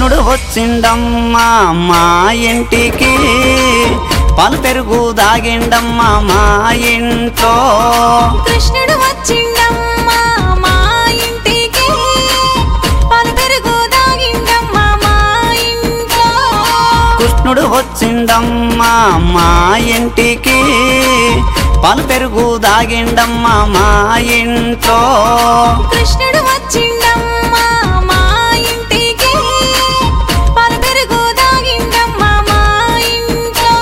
కృష్ణుడు వచ్చిండమ్మా మా ఇంటికి పాలు పెరుగు దాగిండమ్మా మా ఇంట్లో కృష్ణుడు వచ్చిండమ్మా మా ఇంటికి పాలు పెరుగు దాగిండమ్మా మా ఇంట్లో కృష్ణుడు వచ్చిండమ్మా మా ఇంటికి పాలు పెరుగు దాగిండమ్మా మా ఇంట్లో కృష్ణుడు వచ్చిండమ్మా మా ఇంటికి పాలు పెరుగు దాగిండమ్మా మా ఇంట్లో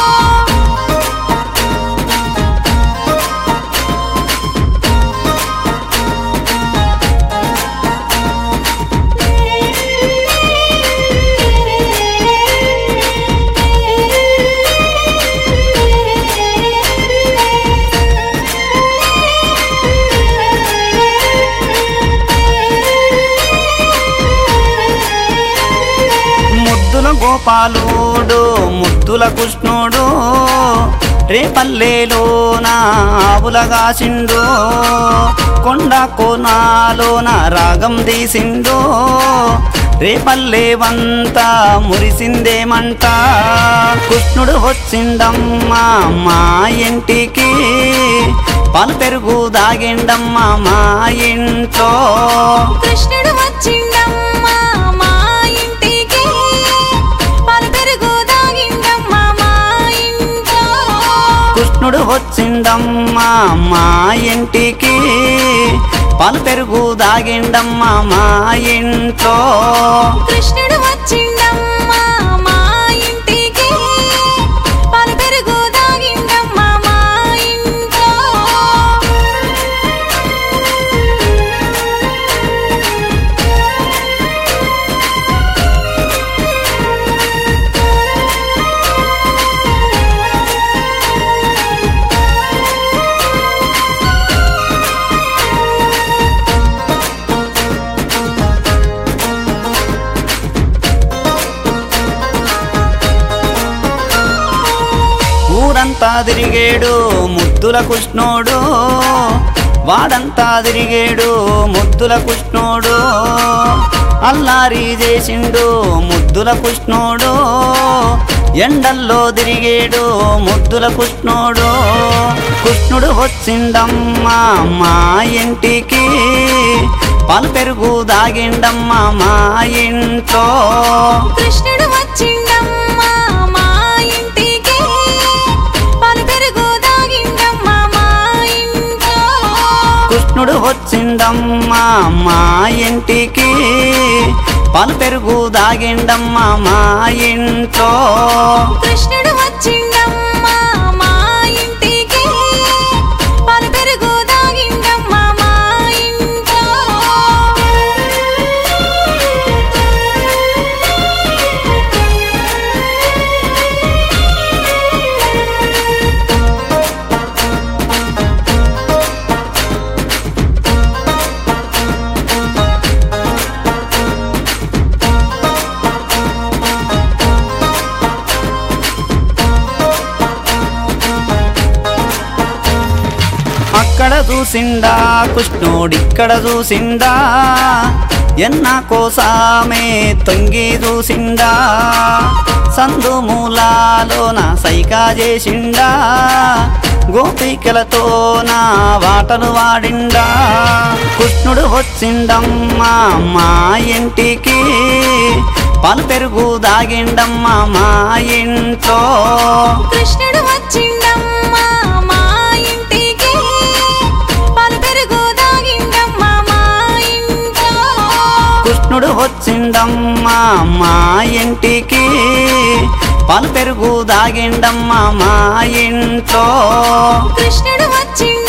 ముద్దుల గోపాలుడు ముద్దుల కృష్ణుడు రేపల్లెలోన ఆవులగాసిండు కొండ కోనాలోన రాగం తీసిండు రేపల్లెవంతా మురిసిందేమంట కృష్ణుడు వచ్చిండమ్మా మా ఇంటికి పాలు పెరుగు దాగిండమ్మా మా ఇంట్లో కృష్ణుడు వచ్చిండమ్మా మా ఇంటికి పాలు పెరుగు దాగిండమ్మా మా ఇంట్లో కృష్ణుడు వచ్చిండమ్మా మా ఇంటికి పాలు పెరుగు దాగిండమ్మా మా ఇంట్లో కృష్ణుడు వచ్చిండమ్మా మా ఇంటికి పాలు పెరుగు దాగిండమ్మా మా ఇంట్లో ఊరంతా తిరిగేడు ముద్దుల కృష్ణుడు వాడంతా తిరిగేడు ముద్దుల కృష్ణుడు అల్లారి చేసిండు ముద్దుల కృష్ణుడు ఎండల్లో తిరిగేడు ముద్దుల కృష్ణుడు కృష్ణుడు వచ్చిండమ్మా మా ఇంటికి పాలు పెరుగు దాగిండమ్మా మా ఇంట్లో కృష్ణుడు వచ్చిండమ్మా మా ఇంటికి పాలు పెరుగు దాగిండమ్మా మా ఇంట్లో కృష్ణుడు వచ్చిండమ్మా మా ఇంటికి పాలు పెరుగు దాగిండమ్మా మా ఇంట్లో కృష్ణుడు వచ్చిండమ్మా మా ఇంటికి పాలు పెరుగు దాగిండమ్మా మా ఇంట్లో అక్కడ చూసిండా కృష్ణుడిక్కడ చూసిండా ఎన్న కోసామే తొంగి చూసిండా సందు మూలాలోన సైకా చేసిండా గోపికలతోన వాటలు వాడిండా కృష్ణుడు వచ్చిండమ్మా మా ఇంటికి పాలు పెరుగు దాగిండమ్మా మా ఇంట్లో కృష్ణుడు వచ్చిండమ్మా మా ఇంటికి పాలు పెరుగు దాగిండమ్మా మా ఇంట్లో కృష్ణుడు వచ్చిండమ్మా మా ఇంటికి పాలు పెరుగు దాగిండమ్మా మా ఇంట్లో కృష్ణుడు వచ్చిండ